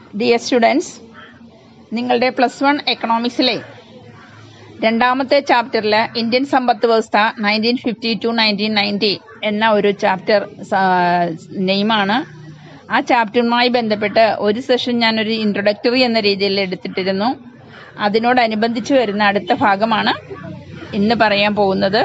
dear students നിങ്ങളുടെ plus one എക്കണോമിക്സിലെ രണ്ടാമത്തെ ചാപ്റ്ററിൽ ഇന്ത്യൻ സമ്പദ് വ്യവസ്ഥ nineteen fifty two nineteen ninety എന്ന ഒരു ചാപ്റ്റർ നെയിമാണ് ആ ചാപ്റ്ററുമായി ബന്ധപ്പെട്ട് ഒരു സെഷൻ ഞാനൊരു ഇൻട്രൊഡക്ടറി എന്ന രീതിയിൽ എടുത്തിട്ടിരുന്നു അതിനോടനുബന്ധിച്ച് വരുന്ന അടുത്ത ഭാഗമാണ് ഇന്ന് പറയാൻ പോകുന്നത്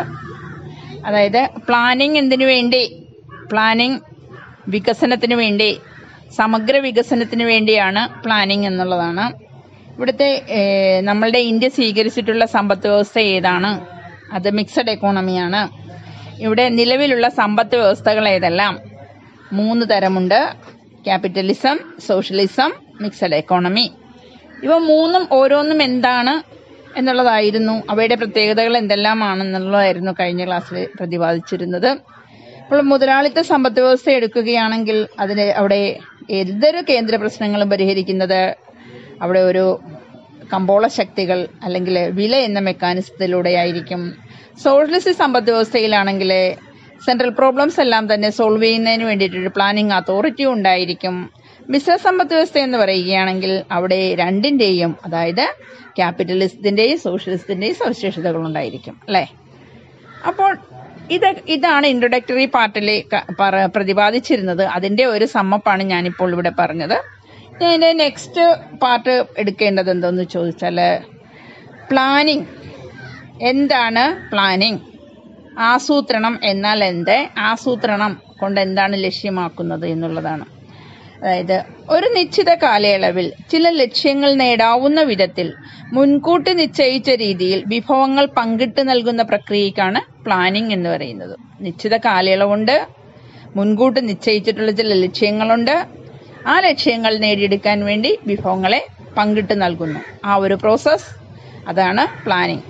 അതായത് പ്ലാനിങ് എന്തിനു വേണ്ടി പ്ലാനിങ് വികസനത്തിന് വേണ്ടി സമഗ്ര വികസനത്തിന് വേണ്ടിയാണ് പ്ലാനിങ് എന്നുള്ളതാണ് ഇവിടുത്തെ ഏഹ്, നമ്മളുടെ ഇന്ത്യ സ്വീകരിച്ചിട്ടുള്ള സമ്പദ് വ്യവസ്ഥ ഏതാണ് അത് മിക്സഡ് എക്കോണമിയാണ് ഇവിടെ നിലവിലുള്ള സമ്പദ് വ്യവസ്ഥകൾ ഏതെല്ലാം മൂന്ന് തരമുണ്ട് ക്യാപിറ്റലിസം സോഷ്യലിസം മിക്സഡ് എക്കോണമി ഇവ മൂന്നും ഓരോന്നും എന്താണ് എന്നുള്ളതായിരുന്നു അവയുടെ പ്രത്യേകതകൾ എന്തെല്ലാമാണെന്നുള്ളതായിരുന്നു കഴിഞ്ഞ ക്ലാസ്സിൽ പ്രതിപാദിച്ചിരുന്നത് അപ്പോൾ മുതലാളിത്ത സമ്പദ് വ്യവസ്ഥ എടുക്കുകയാണെങ്കിൽ അതിന് അവിടെ ഏതൊരു കേന്ദ്ര പ്രശ്നങ്ങളും പരിഹരിക്കുന്നത് അവിടെ ഒരു കമ്പോള ശക്തികൾ അല്ലെങ്കിൽ വില എന്ന മെക്കാനിസത്തിലൂടെ ആയിരിക്കും സോഷ്യലിസ്റ്റ് സമ്പദ് വ്യവസ്ഥയിലാണെങ്കിൽ സെൻട്രൽ പ്രോബ്ലംസ് എല്ലാം തന്നെ സോൾവ് ചെയ്യുന്നതിന് വേണ്ടിയിട്ടൊരു പ്ലാനിംഗ് അതോറിറ്റി ഉണ്ടായിരിക്കും ബിസിനസ് സമ്പദ് വ്യവസ്ഥ എന്ന് പറയുകയാണെങ്കിൽ അവിടെ രണ്ടിന്റെയും അതായത് ക്യാപിറ്റലിസത്തിന്റെയും സോഷ്യലിസത്തിന്റെയും സവിശേഷതകൾ ഉണ്ടായിരിക്കും അല്ലേ അപ്പോൾ ഇത് ഇതാണ് ഇൻട്രൊഡക്ടറി പാർട്ടിൽ പ്രതിപാദിച്ചിരുന്നത് അതിന്റെ ഒരു സമ്മപ്പാണ് ഞാനിപ്പോൾ ഇവിടെ പറഞ്ഞത് ഞാൻ നെക്സ്റ്റ് പാർട്ട് എടുക്കേണ്ടത് എന്തെന്ന് ചോദിച്ചാൽ പ്ലാനിങ് എന്താണ് പ്ലാനിങ് ആസൂത്രണം എന്നാൽ എന്ത് ആസൂത്രണം കൊണ്ട് എന്താണ് ലക്ഷ്യമാക്കുന്നത് എന്നുള്ളതാണ് അതായത് ഒരു നിശ്ചിത കാലയളവിൽ ചില ലക്ഷ്യങ്ങൾ നേടാവുന്ന വിധത്തിൽ മുൻകൂട്ടി നിശ്ചയിച്ച രീതിയിൽ വിഭവങ്ങൾ പങ്കിട്ട് നൽകുന്ന പ്രക്രിയക്കാണ് പ്ലാനിംഗ് എന്ന് പറയുന്നത് നിശ്ചിത കാലയളവുണ്ട് മുൻകൂട്ടി നിശ്ചയിച്ചിട്ടുള്ള ചില ലക്ഷ്യങ്ങളുണ്ട് ആ ലക്ഷ്യങ്ങൾ നേടിയെടുക്കാൻ വേണ്ടി വിഭവങ്ങളെ പങ്കിട്ട് നൽകുന്നു ആ ഒരു പ്രോസസ് അതാണ് പ്ലാനിംഗ്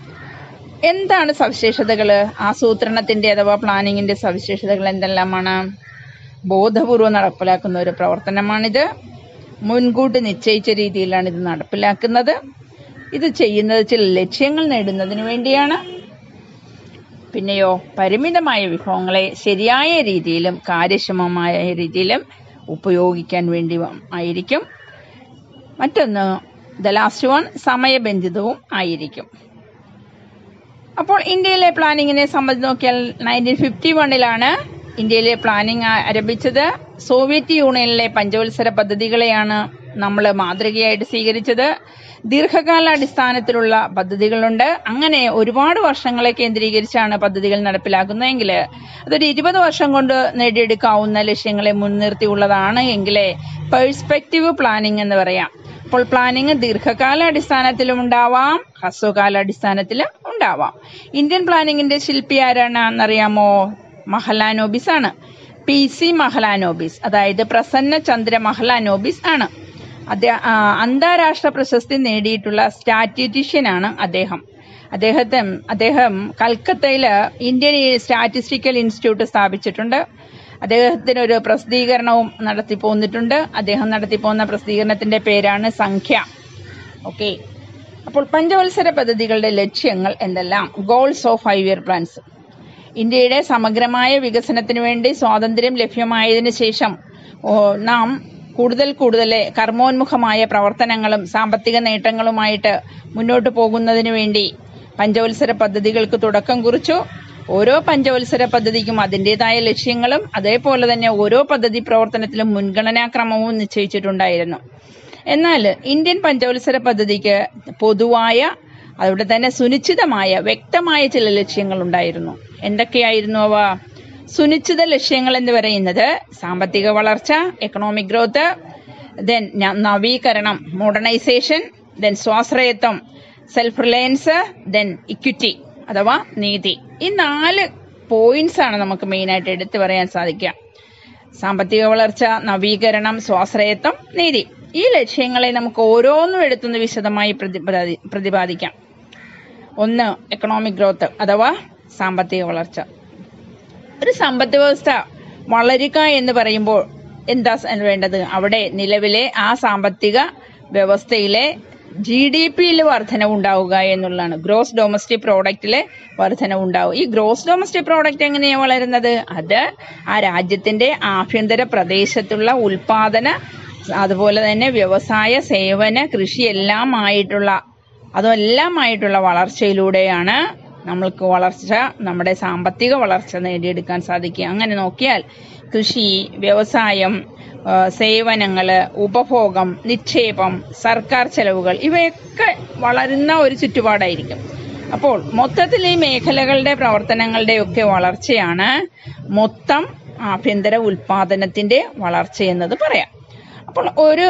എന്താണ് സവിശേഷതകൾ ആസൂത്രണത്തിന്റെ അഥവാ പ്ലാനിങ്ങിന്റെ സവിശേഷതകൾ എന്തെല്ലാമാണ് ബോധപൂർവം നടപ്പിലാക്കുന്ന ഒരു പ്രവർത്തനമാണിത് മുൻകൂട്ടി നിശ്ചയിച്ച രീതിയിലാണ് ഇത് നടപ്പിലാക്കുന്നത് ഇത് ചെയ്യുന്നത് ചില ലക്ഷ്യങ്ങൾ നേടുന്നതിന് വേണ്ടിയാണ് പിന്നെയോ പരിമിതമായ വിഭവങ്ങളെ ശരിയായ രീതിയിലും കാര്യക്ഷമമായ രീതിയിലും ഉപയോഗിക്കാൻ വേണ്ടി ആയിരിക്കും മറ്റൊന്ന് ദ ലാസ്റ്റ് വൺ സമയബന്ധിതവും ആയിരിക്കും അപ്പോൾ ഇന്ത്യയിലെ പ്ലാനിങ്ങിനെ സംബന്ധിച്ച് നോക്കിയാൽ നയൻറ്റീൻ ഫിഫ്റ്റി വണ്ണിലാണ് ഇന്ത്യയിലെ പ്ലാനിംഗ് ആരംഭിച്ചത് സോവിയറ്റ് യൂണിയനിലെ പഞ്ചവത്സര പദ്ധതികളെയാണ് നമ്മൾ മാതൃകയായിട്ട് സ്വീകരിച്ചത് ദീർഘകാലാടിസ്ഥാനത്തിലുള്ള പദ്ധതികളുണ്ട് അങ്ങനെ ഒരുപാട് വർഷങ്ങളെ കേന്ദ്രീകരിച്ചാണ് പദ്ധതികൾ നടപ്പിലാക്കുന്നതെങ്കിൽ അതൊരു ഇരുപത് വർഷം കൊണ്ട് നേടിയെടുക്കാവുന്ന ലക്ഷ്യങ്ങളെ മുൻനിർത്തിയുള്ളതാണ് എങ്കിലേ പെർസ്പെക്റ്റീവ് പ്ലാനിംഗ് എന്ന് പറയാം അപ്പോൾ പ്ലാനിംഗ് ദീർഘകാല അടിസ്ഥാനത്തിലും ഉണ്ടാവാം ഹ്രസ്വകാല അടിസ്ഥാനത്തിലും ഉണ്ടാവാം ഇന്ത്യൻ പ്ലാനിങ്ങിന്റെ ശില്പി ആരാണെന്നറിയാമോ മഹലാനോബിസ് ആണ് പി സി മഹലാനോബിസ് അതായത് പ്രസന്ന ചന്ദ്ര മഹലാനോബിസ് ആണ് അദ്ദേഹം ആ, അന്താരാഷ്ട്ര പ്രശസ്തി നേടിയിട്ടുള്ള സ്റ്റാറ്റിസ്റ്റീഷ്യൻ ആണ് അദ്ദേഹം അദ്ദേഹത്തെ അദ്ദേഹം കൽക്കത്തയിൽ ഇന്ത്യൻ സ്റ്റാറ്റിസ്റ്റിക്കൽ ഇൻസ്റ്റിറ്റ്യൂട്ട് സ്ഥാപിച്ചിട്ടുണ്ട് അദ്ദേഹത്തിന് ഒരു പ്രസിദ്ധീകരണവും നടത്തി പോന്നിട്ടുണ്ട് അദ്ദേഹം നടത്തി പോകുന്ന പ്രസിദ്ധീകരണത്തിന്റെ പേരാണ് സംഖ്യ ഓക്കെ അപ്പോൾ പഞ്ചവത്സര പദ്ധതികളുടെ ലക്ഷ്യങ്ങൾ എന്തെല്ലാം goals of five year plans ഇന്ത്യയുടെ സമഗ്രമായ വികസനത്തിന് വേണ്ടി സ്വാതന്ത്ര്യം ലഭ്യമായതിനു ശേഷം ഓ, നാം കൂടുതൽ കൂടുതൽ കർമ്മോന്മുഖമായ പ്രവർത്തനങ്ങളും സാമ്പത്തിക നേട്ടങ്ങളുമായിട്ട് മുന്നോട്ട് പോകുന്നതിന് വേണ്ടി പഞ്ചവത്സര പദ്ധതികൾക്ക് തുടക്കം കുറിച്ചു ഓരോ പഞ്ചവത്സര പദ്ധതിക്കും അതിൻ്റെതായ ലക്ഷ്യങ്ങളും അതേപോലെ തന്നെ ഓരോ പദ്ധതി പ്രവർത്തനത്തിലും മുൻഗണനാക്രമവും നിശ്ചയിച്ചിട്ടുണ്ടായിരുന്നു എന്നാൽ ഇന്ത്യൻ പഞ്ചവത്സര പദ്ധതിക്ക് പൊതുവായ അവിടെ തന്നെ സുനിശ്ചിതമായ വ്യക്തമായ ചില ലക്ഷ്യങ്ങൾ ഉണ്ടായിരുന്നു എന്തൊക്കെയായിരുന്നു അവ സുനിശ്ചിത ലക്ഷ്യങ്ങൾ എന്ന് പറയുന്നത് സാമ്പത്തിക വളർച്ച എക്കണോമിക് ഗ്രോത്ത് ദെൻ നവീകരണം മോഡേണൈസേഷൻ ദെൻ സ്വാശ്രയത്വം സെൽഫ് റിലയൻസ് ദെൻ ഇക്വിറ്റി അഥവാ നീതി ഈ നാല് പോയിന്റ്സ് ആണ് നമുക്ക് മെയിനായിട്ട് എടുത്തു പറയാൻ സാധിക്കുക സാമ്പത്തിക വളർച്ച നവീകരണം സ്വാശ്രയത്വം നീതി ഈ ലക്ഷ്യങ്ങളെ നമുക്ക് ഓരോന്നും എടുത്തുനിന്ന് വിശദമായി പ്രതിപാദി- പ്രതിപാദിക്കാം ഒന്ന് എക്കണോമിക് ഗ്രോത്ത് അഥവാ സാമ്പത്തിക വളർച്ച ഒരു സമ്പദ് വ്യവസ്ഥ വളരുക എന്ന് പറയുമ്പോൾ എന്താ സ- വേണ്ടത് അവിടെ നിലവിലെ ആ സാമ്പത്തിക വ്യവസ്ഥയിലെ ജി ഡി പിയിൽ വർധനവ് ഉണ്ടാവുക എന്നുള്ളതാണ് ഗ്രോസ് ഡൊമസ്റ്റിക് പ്രോഡക്റ്റിലെ വർധനവ് ഉണ്ടാവും ഈ ഗ്രോസ് ഡൊമസ്റ്റിക് പ്രോഡക്റ്റ് എങ്ങനെയാണ് വളരുന്നത് അത് ആ രാജ്യത്തിന്റെ ആഭ്യന്തര പ്രദേശത്തുള്ള ഉൽപാദന അതുപോലെ തന്നെ വ്യവസായ സേവന കൃഷി എല്ലാമായിട്ടുള്ള അതുമെല്ലാമായിട്ടുള്ള വളർച്ചയിലൂടെയാണ് നമ്മൾക്ക് വളർച്ച നമ്മുടെ സാമ്പത്തിക വളർച്ച നേടിയെടുക്കാൻ സാധിക്കുക അങ്ങനെ നോക്കിയാൽ കൃഷി വ്യവസായം ആ, സേവനങ്ങള് ഉപഭോഗം നിക്ഷേപം സർക്കാർ ചെലവുകൾ ഇവയൊക്കെ വളരുന്ന ഒരു ചുറ്റുപാടായിരിക്കും അപ്പോൾ മൊത്തത്തിൽ ഈ മേഖലകളുടെ പ്രവർത്തനങ്ങളുടെയൊക്കെ വളർച്ചയാണ് മൊത്തം ആഭ്യന്തര ഉൽപാദനത്തിന്റെ വളർച്ച എന്നത് പറയാം അപ്പോൾ ഒരു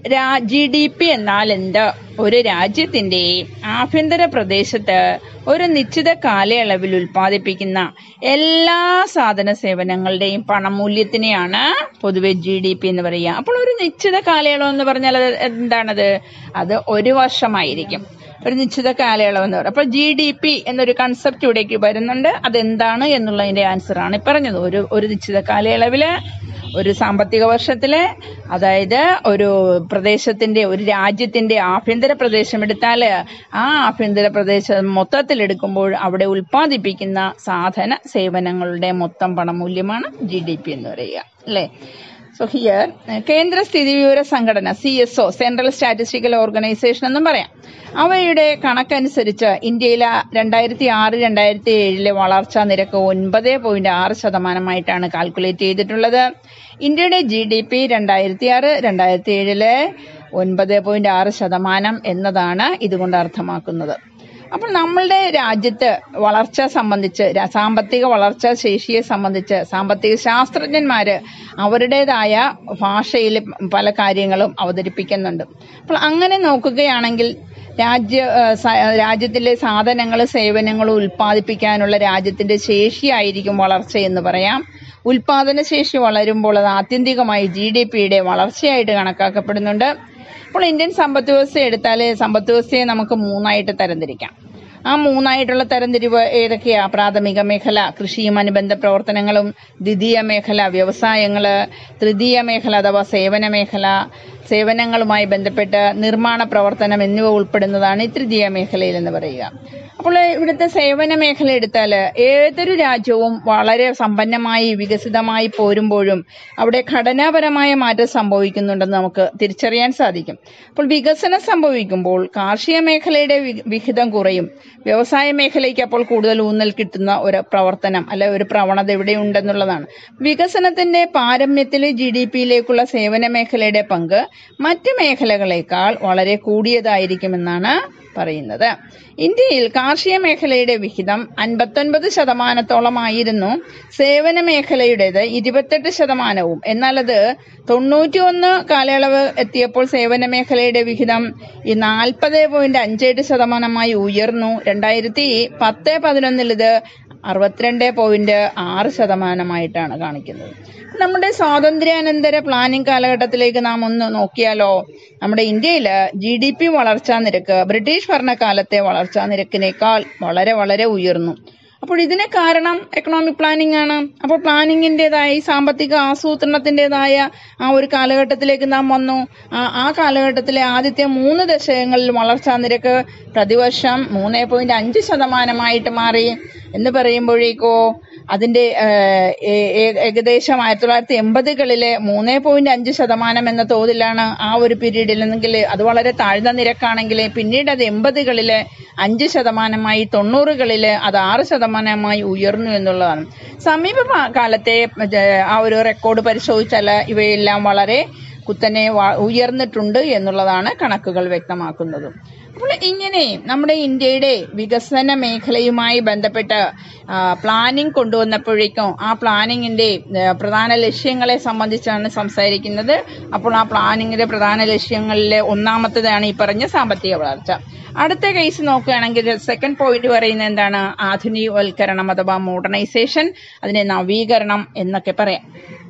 ജി ഡി പി എന്നാൽ എന്ത് ഒരു രാജ്യത്തിന്റെ ആഭ്യന്തര പ്രദേശത്ത് ഒരു നിശ്ചിത കാലയളവിൽ ഉൽപ്പാദിപ്പിക്കുന്ന എല്ലാ സാധന സേവനങ്ങളുടെയും പണമൂല്യത്തിനെയാണ് പൊതുവെ ജി ഡി പി എന്ന് പറയുക അപ്പോൾ ഒരു നിശ്ചിത കാലയളവ് എന്ന് പറഞ്ഞാൽ അത് എന്താണത് അത് ഒരു വർഷമായിരിക്കും ഒരു നിശ്ചിത കാലയളവ് എന്ന് പറയും അപ്പൊ ജി ഡി പി എന്നൊരു കൺസെപ്റ്റ് ഇവിടേക്ക് വരുന്നുണ്ട് അതെന്താണ് എന്നുള്ളതിന്റെ ആൻസർ ആണ് ഈ പറഞ്ഞത് ഒരു ഒരു നിശ്ചിത കാലയളവില് ഒരു സാമ്പത്തിക വർഷത്തില് അതായത് ഒരു പ്രദേശത്തിന്റെ ഒരു രാജ്യത്തിന്റെ ആഭ്യന്തര പ്രദേശം എടുത്താൽ ആ ആഭ്യന്തര പ്രദേശം മൊത്തത്തിൽ എടുക്കുമ്പോൾ അവിടെ ഉൽപ്പാദിപ്പിക്കുന്ന സാധന സേവനങ്ങളുടെ മൊത്തം പണമൂല്യമാണ് ജി ഡി പി എന്ന് പറയുക അല്ലേ സോ ഹിയർ കേന്ദ്ര സ്ഥിതിവിവര സംഘടന C S O central statistical organisation എന്നും പറയാം അവയുടെ കണക്കനുസരിച്ച് ഇന്ത്യയിലെ രണ്ടായിരത്തി ആറ് രണ്ടായിരത്തി ഏഴിലെ വളർച്ചാ നിരക്ക് ഒൻപത് പോയിന്റ് ആറ് ശതമാനമായിട്ടാണ് കാൽക്കുലേറ്റ് ചെയ്തിട്ടുള്ളത് ഇന്ത്യയുടെ ജി ഡി പി രണ്ടായിരത്തി ആറ് രണ്ടായിരത്തി ഏഴിലെ ഒൻപത് പോയിന്റ് ആറ് ശതമാനം എന്നതാണ് ഇതുകൊണ്ട് അർത്ഥമാക്കുന്നത് അപ്പോൾ നമ്മളുടെ രാജ്യത്ത് വളർച്ച സംബന്ധിച്ച് രാ- സാമ്പത്തിക വളർച്ചാ ശേഷിയെ സംബന്ധിച്ച് സാമ്പത്തിക ശാസ്ത്രജ്ഞന്മാര് അവരുടേതായ ഭാഷയിൽ പല കാര്യങ്ങളും അവതരിപ്പിക്കുന്നുണ്ട് അപ്പോൾ അങ്ങനെ നോക്കുകയാണെങ്കിൽ രാജ്യ ആ, സ- രാജ്യത്തിലെ സാധനങ്ങൾ സേവനങ്ങളും ഉൽപ്പാദിപ്പിക്കാനുള്ള രാജ്യത്തിന്റെ ശേഷിയായിരിക്കും വളർച്ച എന്ന് പറയാം ഉൽപാദന ശേഷി വളരുമ്പോൾ അത് ആത്യന്തികമായി ജി ഡി പിയുടെ വളർച്ചയായിട്ട് കണക്കാക്കപ്പെടുന്നുണ്ട് അപ്പോൾ ഇന്ത്യൻ സമ്പദ് വ്യവസ്ഥ എടുത്താൽ സമ്പദ് വ്യവസ്ഥയെ നമുക്ക് മൂന്നായിട്ട് തരംതിരിക്കാം ആ മൂന്നായിട്ടുള്ള തരംതിരിവ് ഏതൊക്കെയാ പ്രാഥമിക മേഖല കൃഷിയും അനുബന്ധ പ്രവർത്തനങ്ങളും ദ്വിതീയ മേഖല വ്യവസായങ്ങള് തൃതീയ മേഖല അഥവാ സേവന മേഖല സേവനങ്ങളുമായി ബന്ധപ്പെട്ട് നിർമ്മാണ പ്രവർത്തനം എന്നിവ ഉൾപ്പെടുന്നതാണ് ഈ തൃതീയ മേഖലയിൽ എന്ന് പറയുക അപ്പോൾ ഇവിടുത്തെ സേവന മേഖല എടുത്താൽ ഏതൊരു രാജ്യവും വളരെ സമ്പന്നമായി വികസിതമായി പോരുമ്പോഴും അവിടെ ഘടനാപരമായ മാറ്റം സംഭവിക്കുന്നുണ്ടെന്ന് നമുക്ക് തിരിച്ചറിയാൻ സാധിക്കും അപ്പോൾ വികസനം സംഭവിക്കുമ്പോൾ കാർഷിക മേഖലയുടെ വി- വിഹിതം കുറയും വ്യവസായ മേഖലയ്ക്ക് അപ്പോൾ കൂടുതൽ ഊന്നൽ കിട്ടുന്ന ഒരു പ്രവർത്തനം അല്ലെ ഒരു പ്രവണത ഇവിടെ ഉണ്ടെന്നുള്ളതാണ് വികസനത്തിന്റെ പാരമ്യത്തിൽ ജി ഡി പിയിലേക്കുള്ള സേവന മേഖലയുടെ പങ്ക് മറ്റ് മേഖലകളെക്കാൾ വളരെ കൂടിയതായിരിക്കുമെന്നാണ് പറയുന്നത് ഇന്ത്യയിൽ കാർഷിക മേഖലയുടെ വിഹിതം അൻപത്തൊൻപത് ശതമാനത്തോളമായിരുന്നു സേവന മേഖലയുടേത് ഇരുപത്തെട്ട് ശതമാനവും എന്നാൽ അത് തൊണ്ണൂറ്റിയൊന്ന് കാലയളവ് എത്തിയപ്പോൾ സേവന മേഖലയുടെ വിഹിതം ഈ നാൽപ്പത് പോയിന്റ് അഞ്ചെട്ട് ശതമാനമായി ഉയർന്നു രണ്ടായിരത്തി പത്ത് പതിനൊന്നിൽ ഇത് അറുപത്തിരണ്ട് പോയിന്റ് ആറ് ശതമാനമായിട്ടാണ് കാണിക്കുന്നത് നമ്മുടെ സ്വാതന്ത്ര്യാനന്തര പ്ലാനിംഗ് കാലഘട്ടത്തിലേക്ക് നാം ഒന്ന് നോക്കിയാലോ നമ്മുടെ ഇന്ത്യയില് ജി ഡി പി വളർച്ചാ നിരക്ക് ബ്രിട്ടീഷ് ഭരണകാലത്തെ വളർച്ചാ നിരക്കിനേക്കാൾ വളരെ വളരെ ഉയർന്നു അപ്പോൾ ഇതിന് കാരണം എക്കണോമിക് പ്ലാനിംഗ് ആണ് അപ്പോൾ പ്ലാനിങ്ങിൻ്റെതായ സാമ്പത്തിക ആസൂത്രണത്തിൻ്റെതായ ആ ഒരു കാലഘട്ടത്തിലേക്ക് നാം വന്നു ആ ആ കാലഘട്ടത്തിലെ ആദ്യത്തെ മൂന്ന് ദശകങ്ങളിൽ വളർച്ചാ നിരക്ക് പ്രതിവർഷം മൂന്ന് പോയിന്റ് അഞ്ച് ശതമാനമായിട്ട് മാറി എന്ന് പറയുമ്പോഴേക്കോ അതിന്റെ ഏഹ്, ഏ- ഏ- ഏകദേശം ആയിരത്തി തൊള്ളായിരത്തി എൺപതുകളിലെ മൂന്ന് പോയിന്റ് അഞ്ച് ശതമാനം എന്ന തോതിലാണ് ആ ഒരു പീരീഡിൽ എന്നെങ്കിൽ അത് വളരെ താഴ്ന്ന നിരക്കാണെങ്കിൽ പിന്നീട് അത് എൺപതുകളിലെ അഞ്ച് ശതമാനമായി തൊണ്ണൂറുകളില് അത് ആറ് ശതമാനമായി ഉയർന്നു എന്നുള്ളതാണ് സമീപ പ- കാലത്തെ ഏഹ്, ആ ഒരു റെക്കോർഡ് പരിശോധിച്ചാൽ ഇവയെല്ലാം വളരെ കുത്തനെ വ- ഉയർന്നിട്ടുണ്ട് എന്നുള്ളതാണ് കണക്കുകൾ വ്യക്തമാക്കുന്നത് അപ്പോൾ ഇങ്ങനെ നമ്മുടെ ഇന്ത്യയുടെ വികസന മേഖലയുമായി ബന്ധപ്പെട്ട് ആ, പ്ലാനിംഗ് കൊണ്ടുവന്നപ്പോഴേക്കും ആ പ്ലാനിങ്ങിന്റെ ഏ, പ്രധാന ലക്ഷ്യങ്ങളെ സംബന്ധിച്ചാണ് സംസാരിക്കുന്നത് അപ്പോൾ ആ പ്ലാനിങ്ങിന്റെ പ്രധാന ലക്ഷ്യങ്ങളിലെ ഒന്നാമത്തേതാണ് ഈ പറഞ്ഞ സാമ്പത്തിക വളർച്ച അടുത്ത കേസ് നോക്കുകയാണെങ്കിൽ സെക്കൻഡ് പോയിന്റ് പറയുന്നത് എന്താണ് ആധുനികവൽക്കരണം അഥവാ മോഡേണൈസേഷൻ അതിനെ നവീകരണം എന്നൊക്കെ പറയാം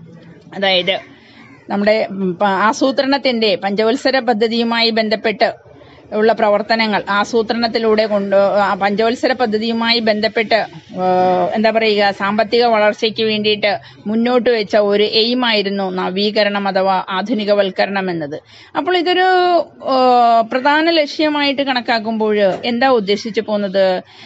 അതായത് നമ്മുടെ ഉം, പ- ആസൂത്രണത്തിന്റെ പഞ്ചവത്സര പദ്ധതിയുമായി ബന്ധപ്പെട്ട് ഉള്ള പ്രവർത്തനങ്ങൾ ആസൂത്രണത്തിലൂടെ കൊണ്ട് ആ പഞ്ചവത്സര പദ്ധതിയുമായി ബന്ധപ്പെട്ട് ആ, എന്താ പറയുക സാമ്പത്തിക വളർച്ചയ്ക്ക് വേണ്ടിയിട്ട് മുന്നോട്ട് വെച്ച ഒരു എയിമായിരുന്നു നവീകരണം അഥവാ ആധുനികവൽക്കരണം എന്നത് അപ്പോൾ ഇതൊരു ആ, പ്രധാന ലക്ഷ്യമായിട്ട് കണക്കാക്കുമ്പോൾ എന്താ ഉദ്ദേശിച്ചു പോകുന്നത്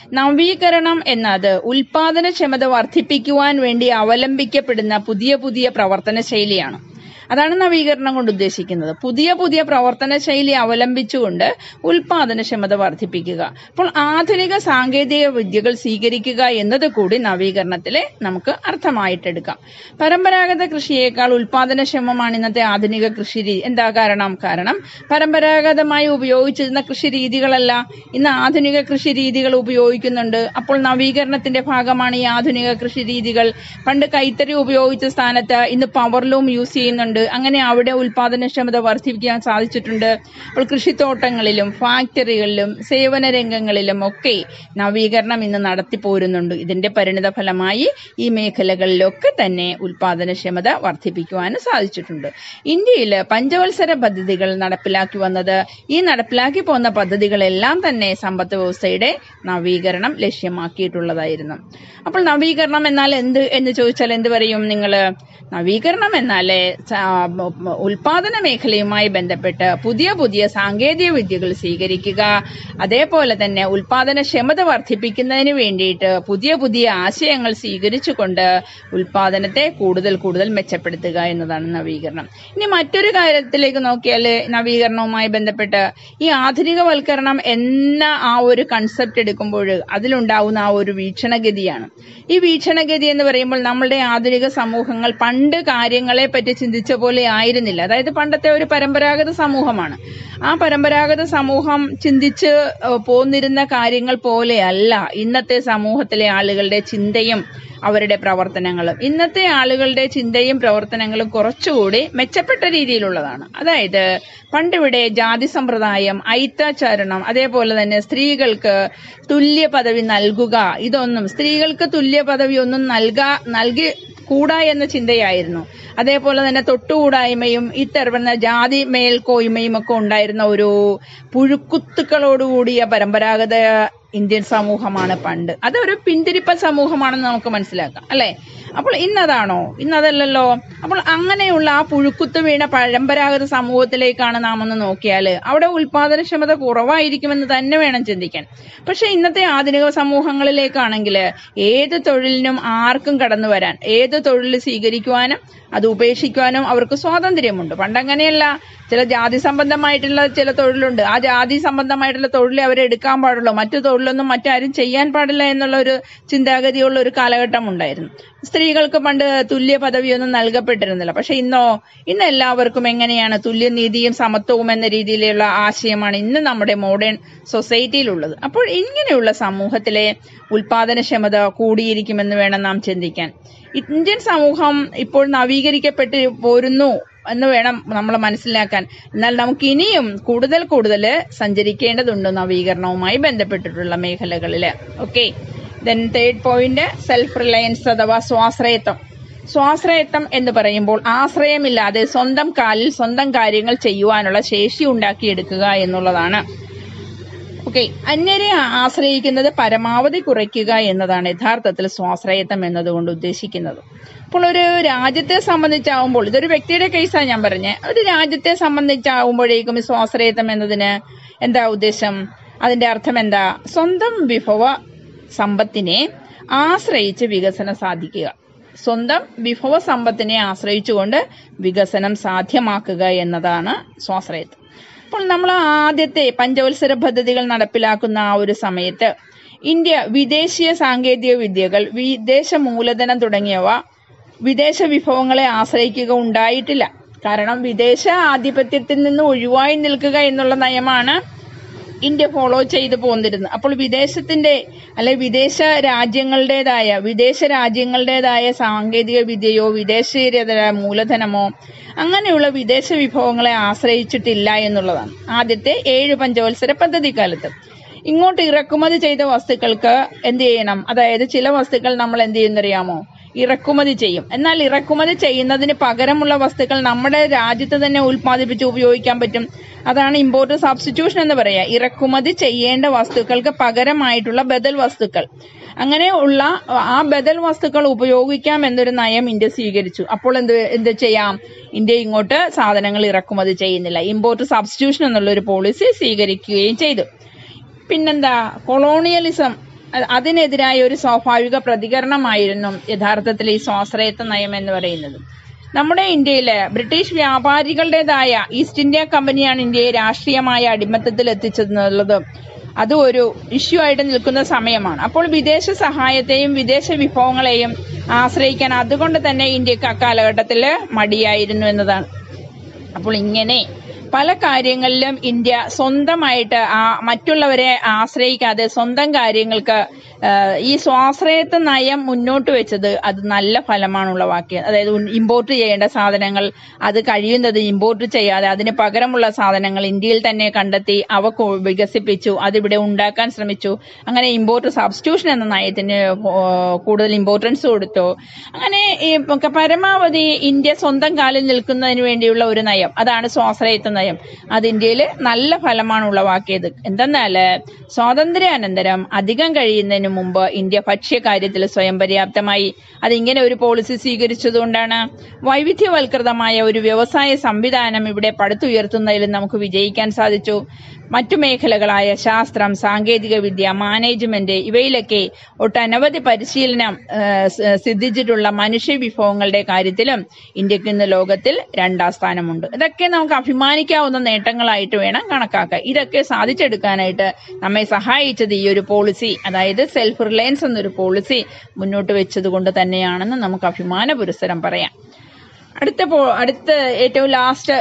നവീകരണം എന്നത് ഉൽപാദനക്ഷമത വർദ്ധിപ്പിക്കുവാൻ വേണ്ടി അവലംബിക്കപ്പെടുന്ന പുതിയ പുതിയ പ്രവർത്തന ശൈലിയാണ് അതാണ് നവീകരണം കൊണ്ട് ഉദ്ദേശിക്കുന്നത് പുതിയ പുതിയ പ്രവർത്തന ശൈലി അവലംബിച്ചുകൊണ്ട് ഉൽപാദനക്ഷമത വർദ്ധിപ്പിക്കുക അപ്പോൾ ആധുനിക സാങ്കേതിക വിദ്യകൾ സ്വീകരിക്കുക എന്നത് കൂടി നവീകരണത്തിലെ നമുക്ക് അർത്ഥമായിട്ടെടുക്കാം പരമ്പരാഗത കൃഷിയേക്കാൾ ഉൽപാദനക്ഷമമാണ് ഇന്നത്തെ ആധുനിക കൃഷി രീതി എന്താ കാരണം കാരണം പരമ്പരാഗതമായി ഉപയോഗിച്ചിരുന്ന കൃഷി രീതികളല്ല ഇന്ന് ആധുനിക കൃഷി രീതികൾ ഉപയോഗിക്കുന്നുണ്ട് അപ്പോൾ നവീകരണത്തിന്റെ ഭാഗമാണ് ഈ ആധുനിക കൃഷി രീതികൾ പണ്ട് കൈത്തറി ഉപയോഗിച്ച സ്ഥാനത്ത് ഇന്ന് പവർലൂം യൂസ് ചെയ്യുന്നുണ്ട് അങ്ങനെ അവിടെ ഉൽപാദനക്ഷമത വർദ്ധിപ്പിക്കാൻ സാധിച്ചിട്ടുണ്ട് അപ്പോൾ കൃഷിത്തോട്ടങ്ങളിലും ഫാക്ടറികളിലും സേവന രംഗങ്ങളിലും ഒക്കെ നവീകരണം ഇന്ന് നടത്തിപ്പോരുന്നുണ്ട് ഇതിന്റെ പരിണിത ഫലമായി ഈ മേഖലകളിലൊക്കെ തന്നെ ഉൽപാദനക്ഷമത വർദ്ധിപ്പിക്കുവാനും സാധിച്ചിട്ടുണ്ട് ഇന്ത്യയിൽ പഞ്ചവത്സര പദ്ധതികൾ നടപ്പിലാക്കി വന്നത് ഈ നടപ്പിലാക്കി പോകുന്ന പദ്ധതികളെല്ലാം തന്നെ സമ്പദ് വ്യവസ്ഥയുടെ നവീകരണം ലക്ഷ്യമാക്കിയിട്ടുള്ളതായിരുന്നു അപ്പോൾ നവീകരണം എന്നാൽ എന്ത് എന്ന് ചോദിച്ചാൽ എന്ത് പറയും നിങ്ങൾ നവീകരണം എന്നാല് സ- ഉൽപാദന മേഖലയുമായി ബന്ധപ്പെട്ട് പുതിയ പുതിയ സാങ്കേതിക വിദ്യകൾ സ്വീകരിക്കുക അതേപോലെ തന്നെ ഉൽപാദനക്ഷമത വർദ്ധിപ്പിക്കുന്നതിന് വേണ്ടിയിട്ട് പുതിയ പുതിയ ആശയങ്ങൾ സ്വീകരിച്ചുകൊണ്ട് ഉൽപാദനത്തെ കൂടുതൽ കൂടുതൽ മെച്ചപ്പെടുത്തുക എന്നതാണ് നവീകരണം ഇനി മറ്റൊരു കാര്യത്തിലേക്ക് നോക്കിയാൽ നവീകരണവുമായി ബന്ധപ്പെട്ട് ഈ ആധുനികവൽക്കരണം എന്ന ആ ഒരു കൺസെപ്റ്റ് എടുക്കുമ്പോൾ അതിലുണ്ടാവുന്ന ആ ഒരു വീക്ഷണഗതിയാണ് ഈ വീക്ഷണഗതി എന്ന് പറയുമ്പോൾ നമ്മളുടെ ആധുനിക സമൂഹങ്ങൾ പണ്ട് കാര്യങ്ങളെ പറ്റി ചിന്തിച്ച പോലെ ആയിരുന്നില്ല അതായത് പണ്ടത്തെ ഒരു പരമ്പരാഗത സമൂഹമാണ് ആ പരമ്പരാഗത സമൂഹം ചിന്തിച്ച് ഏഹ്, പോന്നിരുന്ന കാര്യങ്ങൾ പോലെയല്ല ഇന്നത്തെ സമൂഹത്തിലെ ആളുകളുടെ ചിന്തയും അവരുടെ പ്രവർത്തനങ്ങളും ഇന്നത്തെ ആളുകളുടെ ചിന്തയും പ്രവർത്തനങ്ങളും കുറച്ചുകൂടി മെച്ചപ്പെട്ട രീതിയിലുള്ളതാണ് അതായത് പണ്ടിവിടെ ജാതി സമ്പ്രദായം ഐത്താചരണം അതേപോലെ തന്നെ സ്ത്രീകൾക്ക് തുല്യ പദവി നൽകുക ഇതൊന്നും സ്ത്രീകൾക്ക് തുല്യ പദവി ഒന്നും നൽകാ നൽകി കൂടാ എന്ന ചിന്തയായിരുന്നു അതേപോലെ തന്നെ തൊട്ടുകൂടായ്മയും ഇത്തരവുന്ന ജാതി മേൽക്കോയ്മയും ഒക്കെ ഉണ്ടായിരുന്ന ഒരു പുഴുക്കുത്തുക്കളോടുകൂടിയ പരമ്പരാഗത ഇന്ത്യൻ സമൂഹമാണ് പണ്ട് അതൊരു പിന്തിരിപ്പ സമൂഹമാണെന്ന് നമുക്ക് മനസ്സിലാക്കാം അല്ലെ അപ്പോൾ ഇന്നതാണോ ഇന്നതല്ലല്ലോ അപ്പോൾ അങ്ങനെയുള്ള ആ പുഴുക്കുത്ത് വീണ പരമ്പരാഗത സമൂഹത്തിലേക്കാണ് നാം ഒന്ന് നോക്കിയാൽ അവിടെ ഉൽപാദനക്ഷമത കുറവായിരിക്കുമെന്ന് തന്നെ വേണം ചിന്തിക്കാൻ പക്ഷെ ഇന്നത്തെ ആധുനിക സമൂഹങ്ങളിലേക്കാണെങ്കിൽ ഏത് തൊഴിലിനും ആർക്കും കടന്നു വരാൻ ഏത് തൊഴിൽ സ്വീകരിക്കുവാനും അത് ഉപേക്ഷിക്കുവാനും അവർക്ക് സ്വാതന്ത്ര്യമുണ്ട് പണ്ടങ്ങനെയല്ല ചില ജാതി സംബന്ധമായിട്ടുള്ള ചില തൊഴിലുണ്ട് ആ ജാതി സംബന്ധമായിട്ടുള്ള തൊഴിൽ അവരെ എടുക്കാൻ പാടുള്ളൂ മറ്റു തൊഴിലൊന്നും മറ്റാരും ചെയ്യാൻ പാടില്ല എന്നുള്ള ഒരു ചിന്താഗതിയുള്ള ഒരു കാലഘട്ടം ഉണ്ടായിരുന്നു സ്ത്രീകൾക്ക് പണ്ട് തുല്യ പദവിയൊന്നും നൽകപ്പെട്ടിരുന്നില്ല പക്ഷെ ഇന്നോ ഇന്ന് എല്ലാവർക്കും എങ്ങനെയാണ് തുല്യനീതിയും സമത്വവും എന്ന രീതിയിലുള്ള ആശയമാണ് ഇന്ന് നമ്മുടെ മോഡേൺ സൊസൈറ്റിയിലുള്ളത് അപ്പോൾ ഇങ്ങനെയുള്ള സമൂഹത്തിലെ ഉൽപാദനക്ഷമത കൂടിയിരിക്കുമെന്ന് വേണം നാം ചിന്തിക്കാൻ ഇന്ത്യൻ സമൂഹം ഇപ്പോൾ നവീകരിക്കപ്പെട്ട് പോരുന്നു എന്ന് വേണം നമ്മൾ മനസ്സിലാക്കാൻ എന്നാൽ നമുക്ക് ഇനിയും കൂടുതൽ കൂടുതൽ സഞ്ചരിക്കേണ്ടതുണ്ട് നവീകരണവുമായി ബന്ധപ്പെട്ടിട്ടുള്ള മേഖലകളിൽ okay then third point self reliance അഥവാ സ്വാശ്രയത്വം സ്വാശ്രയത്വം എന്ന് പറയുമ്പോൾ ആശ്രയമില്ലാതെ സ്വന്തം കാലിൽ സ്വന്തം കാര്യങ്ങൾ ചെയ്യുവാനുള്ള ശേഷി ഉണ്ടാക്കിയെടുക്കുക എന്നുള്ളതാണ് ഓക്കെ അന്യരെ ആശ്രയിക്കുന്നത് പരമാവധി കുറയ്ക്കുക എന്നതാണ് യഥാർത്ഥത്തിൽ സ്വാശ്രയത്വം എന്നതുകൊണ്ട് ഉദ്ദേശിക്കുന്നത് അപ്പോൾ ഒരു രാജ്യത്തെ സംബന്ധിച്ചാവുമ്പോൾ ഇതൊരു വ്യക്തിയുടെ കേസാണ് ഞാൻ പറഞ്ഞത് ഒരു രാജ്യത്തെ സംബന്ധിച്ചാവുമ്പോഴേക്കും ഈ സ്വാശ്രയത്വം എന്നതിന് എന്താ ഉദ്ദേശം അതിന്റെ അർത്ഥം എന്താ സ്വന്തം വിഭവ സമ്പത്തിനെ ആശ്രയിച്ച് വികസനം സാധിക്കുക സ്വന്തം വിഭവ സമ്പത്തിനെ ആശ്രയിച്ചുകൊണ്ട് വികസനം സാധ്യമാക്കുക എന്നതാണ് സ്വാശ്രയത്വം അപ്പോൾ നമ്മൾ ആദ്യത്തെ പഞ്ചവത്സര പദ്ധതികൾ നടപ്പിലാക്കുന്ന ആ ഒരു സമയത്ത് ഇന്ത്യ വിദേശീയ സാങ്കേതിക വിദ്യകൾ വിദേശ മൂലധനം തുടങ്ങിയവ വിദേശ വിഭവങ്ങളെ ആശ്രയിക്കുക ഉണ്ടായിട്ടില്ല കാരണം വിദേശ ആധിപത്യത്തിൽ നിന്ന് ഒഴിവായി നിൽക്കുക എന്നുള്ള നയമാണ് ഇന്ത്യ ഫോളോ ചെയ്തു പോന്നിരുന്നത് അപ്പോൾ വിദേശത്തിന്റെ അല്ലെ വിദേശ രാജ്യങ്ങളുടേതായ വിദേശ രാജ്യങ്ങളുടേതായ സാങ്കേതിക വിദ്യയോ വിദേശീയതര മൂലധനമോ അങ്ങനെയുള്ള വിദേശ വിഭവങ്ങളെ ആശ്രയിച്ചിട്ടില്ല എന്നുള്ളതാണ് ആദ്യത്തെ ഏഴ് പഞ്ചവത്സര പദ്ധതി കാലത്ത് ഇങ്ങോട്ട് ഇറക്കുമതി ചെയ്ത വസ്തുക്കൾക്ക് എന്ത് ചെയ്യണം അതായത് ചില വസ്തുക്കൾ നമ്മൾ എന്ത് ചെയ്യുന്നറിയാമോ ഇറക്കുമതി ചെയ്യും എന്നാൽ ഇറക്കുമതി ചെയ്യുന്നതിന് പകരമുള്ള വസ്തുക്കൾ നമ്മുടെ രാജ്യത്ത് തന്നെ ഉൽപ്പാദിപ്പിച്ച് ഉപയോഗിക്കാൻ പറ്റും അതാണ് ഇമ്പോർട്ട് സബ്സ്റ്റിറ്റ്യൂഷൻ എന്ന് പറയുക ഇറക്കുമതി ചെയ്യേണ്ട വസ്തുക്കൾക്ക് പകരമായിട്ടുള്ള ബദൽ വസ്തുക്കൾ അങ്ങനെ ഉള്ള ആ ബദൽ വസ്തുക്കൾ ഉപയോഗിക്കാം എന്നൊരു നയം ഇന്ത്യ സ്വീകരിച്ചു അപ്പോൾ എന്ത് എന്ത് ചെയ്യാം ഇന്ത്യ ഇങ്ങോട്ട് സാധനങ്ങൾ ഇറക്കുമതി ചെയ്യുന്നില്ല ഇമ്പോർട്ട് സബ്സ്റ്റിറ്റ്യൂഷൻ എന്നുള്ള ഒരു പോളിസി സ്വീകരിക്കുകയും ചെയ്തു പിന്നെന്താ കൊളോണിയലിസം അ- അതിനെതിരായ ഒരു സ്വാഭാവിക പ്രതികരണമായിരുന്നു യഥാർത്ഥത്തിൽ ഈ സ്വാശ്രയത്വ നയം എന്ന് പറയുന്നത് നമ്മുടെ ഇന്ത്യയില് ബ്രിട്ടീഷ് വ്യാപാരികളുടേതായ ഈസ്റ്റ് ഇന്ത്യ കമ്പനിയാണ് ഇന്ത്യയെ രാഷ്ട്രീയമായ അടിമത്തത്തിൽ എത്തിച്ചതെന്നുള്ളത് അത് ഒരു ഇഷ്യൂ ആയിട്ട് നിൽക്കുന്ന സമയമാണ് അപ്പോൾ വിദേശ സഹായത്തെയും വിദേശ വിഭവങ്ങളെയും ആശ്രയിക്കാൻ അതുകൊണ്ട് തന്നെ ഇന്ത്യക്ക് അക്കാലഘട്ടത്തിൽ മടിയായിരുന്നു എന്നതാണ് അപ്പോൾ ഇങ്ങനെ പല കാര്യങ്ങളിലും ഇന്ത്യ സ്വന്തമായിട്ട് ആ മറ്റുള്ളവരെ ആശ്രയിക്കാതെ സ്വന്തം കാര്യങ്ങൾക്ക് ആ, ഈ സ്വാശ്രയത്വ നയം മുന്നോട്ട് വെച്ചത് അത് നല്ല ഫലമാണ് ഉളവാക്കിയത് അതായത് ഇമ്പോർട്ട് ചെയ്യേണ്ട സാധനങ്ങൾ അത് കഴിയുന്നത് ഇമ്പോർട്ട് ചെയ്യാതെ അതിന് പകരമുള്ള സാധനങ്ങൾ ഇന്ത്യയിൽ തന്നെ കണ്ടെത്തി അവ കു- വികസിപ്പിച്ചു അതിവിടെ ഉണ്ടാക്കാൻ ശ്രമിച്ചു അങ്ങനെ ഇമ്പോർട്ട് സബ്സ്റ്റിറ്റ്യൂഷൻ എന്ന നയത്തിന് ഓ, കൂടുതൽ ഇമ്പോർട്ടൻസ് കൊടുത്തു അങ്ങനെ ഈ പ- പരമാവധി ഇന്ത്യ സ്വന്തം കാലിൽ നിൽക്കുന്നതിന് വേണ്ടിയുള്ള ഒരു നയം അതാണ് സ്വാശ്രയത്വ നയം അത് ഇന്ത്യയിൽ നല്ല ഫലമാണ് ഉളവാക്കിയത് എന്തെന്നാല് സ്വാതന്ത്ര്യാനന്തരം അധികം കഴിയുന്നതിന് മുമ്പ് ഇന്ത്യ ഭക്ഷ്യകാര്യത്തിൽ സ്വയം പര്യാപ്തമായി അതിങ്ങനെ ഒരു പോളിസി സ്വീകരിച്ചതുകൊണ്ടാണ് വൈവിധ്യവൽകൃതമായ ഒരു വ്യവസായ സംവിധാനം ഇവിടെ പടുത്തുയർത്തുന്നതിൽ നമുക്ക് വിജയിക്കാൻ സാധിച്ചു മറ്റു മേഖലകളായ ശാസ്ത്രം സാങ്കേതിക വിദ്യ മാനേജ്മെന്റ് ഇവയിലൊക്കെ ഒട്ടനവധി പരിശീലനം ആ, സ- സിദ്ധിച്ചിട്ടുള്ള മനുഷ്യ വിഭവങ്ങളുടെ കാര്യത്തിലും ഇന്ത്യക്ക് ഇന്ന് ലോകത്തിൽ രണ്ടാം സ്ഥാനമുണ്ട് ഇതൊക്കെ നമുക്ക് അഭിമാനിക്കാവുന്ന നേട്ടങ്ങളായിട്ട് വേണം കണക്കാക്കാൻ ഇതൊക്കെ സാധിച്ചെടുക്കാനായിട്ട് നമ്മെ സഹായിച്ചത് ഈ ഒരു പോളിസി അതായത് സെൽഫ് റിലയൻസ് എന്നൊരു പോളിസി മുന്നോട്ട് വെച്ചത് കൊണ്ട് തന്നെയാണെന്ന് നമുക്ക് അഭിമാന പുരസ്സരം പറയാം അടുത്ത പോ- അടുത്ത ഏറ്റവും ലാസ്റ്റ്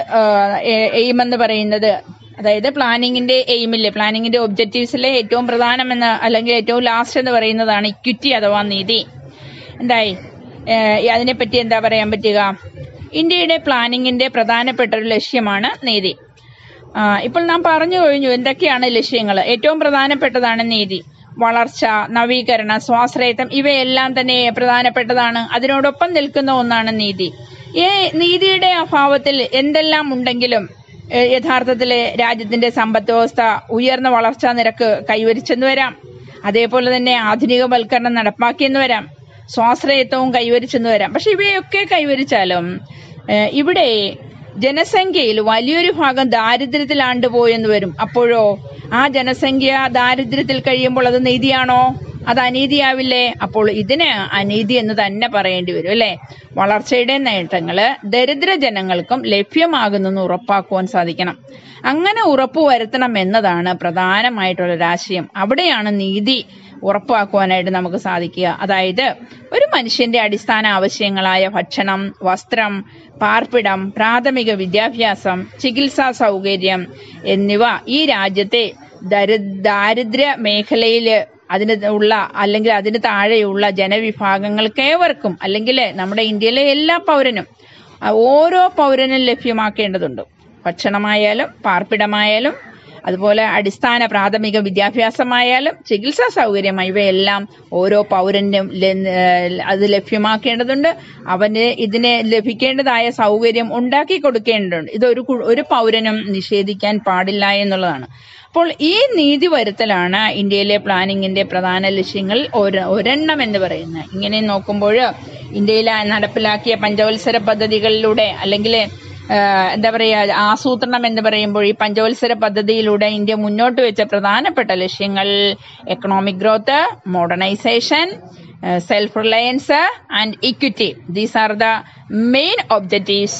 എയിം എന്ന് പറയുന്നത് അതായത് പ്ലാനിങ്ങിന്റെ എയിമില്ലേ പ്ലാനിങ്ങിന്റെ ഒബ്ജക്റ്റീവ്സിലെ ഏറ്റവും പ്രധാനമെന്ന് അല്ലെങ്കിൽ ഏറ്റവും ലാസ്റ്റ് എന്ന് പറയുന്നതാണ് ഇക്വിറ്റി അഥവാ നീതി എന്തായി ഏഹ് അതിനെപ്പറ്റി എന്താ പറയാൻ പറ്റുക ഇന്ത്യയുടെ പ്ലാനിങ്ങിന്റെ പ്രധാനപ്പെട്ട ഒരു ലക്ഷ്യമാണ് നീതി ആ, ഇപ്പോൾ നാം പറഞ്ഞു കഴിഞ്ഞു എന്തൊക്കെയാണ് ലക്ഷ്യങ്ങൾ ഏറ്റവും പ്രധാനപ്പെട്ടതാണ് നീതി വളർച്ച നവീകരണം സ്വാശ്രയത്വം ഇവയെല്ലാം തന്നെ പ്രധാനപ്പെട്ടതാണ് അതിനോടൊപ്പം നിൽക്കുന്ന ഒന്നാണ് നീതി ഈ നീതിയുടെ അഭാവത്തിൽ എന്തെല്ലാം ഉണ്ടെങ്കിലും ഏഹ്, യഥാർത്ഥത്തില് രാജ്യത്തിന്റെ സമ്പദ് വ്യവസ്ഥ ഉയർന്ന വളർച്ചാ നിരക്ക് കൈവരിച്ചെന്ന് വരാം അതേപോലെ തന്നെ ആധുനികവൽക്കരണം നടപ്പാക്കിയെന്ന് വരാം സ്വാശ്രയത്വവും കൈവരിച്ചെന്ന് വരാം പക്ഷെ ഇവയൊക്കെ കൈവരിച്ചാലും ഏഹ്, ഇവിടെ ജനസംഖ്യയിൽ വലിയൊരു ഭാഗം ദാരിദ്ര്യത്തിലാണ്ട് പോയെന്ന് വരും അപ്പോഴോ ആ ജനസംഖ്യ ദാരിദ്ര്യത്തിൽ കഴിയുമ്പോൾ അത് നീതിയാണോ അത് അനീതിയാവില്ലേ അപ്പോൾ ഇതിന് അനീതി എന്ന് തന്നെ പറയേണ്ടി വരും അല്ലെ വളർച്ചയുടെ നേട്ടങ്ങള് ദരിദ്ര ജനങ്ങൾക്കും ലഭ്യമാകുന്നെന്ന് ഉറപ്പാക്കുവാൻ സാധിക്കണം അങ്ങനെ ഉറപ്പുവരുത്തണം എന്നതാണ് പ്രധാനമായിട്ടുള്ള ഒരു ആശയം അവിടെയാണ് നീതി ഉറപ്പാക്കുവാനായിട്ട് നമുക്ക് സാധിക്കുക അതായത് ഒരു മനുഷ്യന്റെ അടിസ്ഥാന ആവശ്യങ്ങളായ ഭക്ഷണം വസ്ത്രം പാർപ്പിടം പ്രാഥമിക വിദ്യാഭ്യാസം ചികിത്സാ സൗകര്യം എന്നിവ ഈ രാജ്യത്തെ ദരി ദാരിദ്ര്യ മേഖലയില് അതിന് ഉള്ള അല്ലെങ്കിൽ അതിന് താഴെയുള്ള ജനവിഭാഗങ്ങൾക്കേവർക്കും അല്ലെങ്കിൽ നമ്മുടെ ഇന്ത്യയിലെ എല്ലാ പൗരനും ആ, ഓരോ പൗരനും ലഭ്യമാക്കേണ്ടതുണ്ട് ഭക്ഷണമായാലും പാർപ്പിടമായാലും അതുപോലെ അടിസ്ഥാന പ്രാഥമിക വിദ്യാഭ്യാസമായാലും ചികിത്സാ സൗകര്യമായി ഇവയെല്ലാം ഓരോ പൗരനും ല- ഏഹ് അത് ലഭ്യമാക്കേണ്ടതുണ്ട് അവന് ഇതിന് ലഭിക്കേണ്ടതായ സൗകര്യം ഉണ്ടാക്കി കൊടുക്കേണ്ടതുണ്ട് ഇതൊരു കു- ഒരു പൗരനും നിഷേധിക്കാൻ പാടില്ല എന്നുള്ളതാണ് അപ്പോൾ ഈ നീതി വരുത്തലാണ് ഇന്ത്യയിലെ പ്ലാനിങ്ങിന്റെ പ്രധാന ലക്ഷ്യങ്ങൾ ഒരു- ഒരെണ്ണം എന്ന് പറയുന്നത് ഇങ്ങനെ നോക്കുമ്പോൾ ഇന്ത്യയിൽ നടപ്പിലാക്കിയ പഞ്ചവത്സര പദ്ധതികളിലൂടെ അല്ലെങ്കിൽ ആഹ് എന്താ പറയുക ആസൂത്രണം എന്ന് പറയുമ്പോൾ ഈ പഞ്ചവത്സര പദ്ധതിയിലൂടെ ഇന്ത്യ മുന്നോട്ട് വെച്ച പ്രധാനപ്പെട്ട ലക്ഷ്യങ്ങൾ economic growth modernisation self reliance and equity these are the main objectives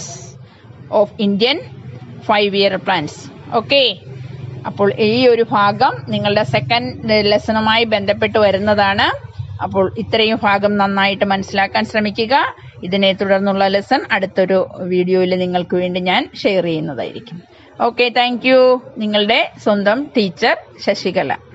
of Indian five year plans okay അപ്പോൾ ഈ ഒരു ഭാഗം നിങ്ങളുടെ സെക്കൻഡ് ലെസണുമായി ബന്ധപ്പെട്ട് വരുന്നതാണ് അപ്പോൾ ഇത്രയും ഭാഗം നന്നായിട്ട് മനസ്സിലാക്കാൻ ശ്രമിക്കുക ഇതിനെ തുടർന്നുള്ള ലെസൺ അടുത്തൊരു വീഡിയോയിൽ നിങ്ങൾക്ക് വേണ്ടി ഞാൻ ഷെയർ ചെയ്യുന്നതായിരിക്കും ഓക്കെ താങ്ക് യു നിങ്ങളുടെ സ്വന്തം ടീച്ചർ ശശികല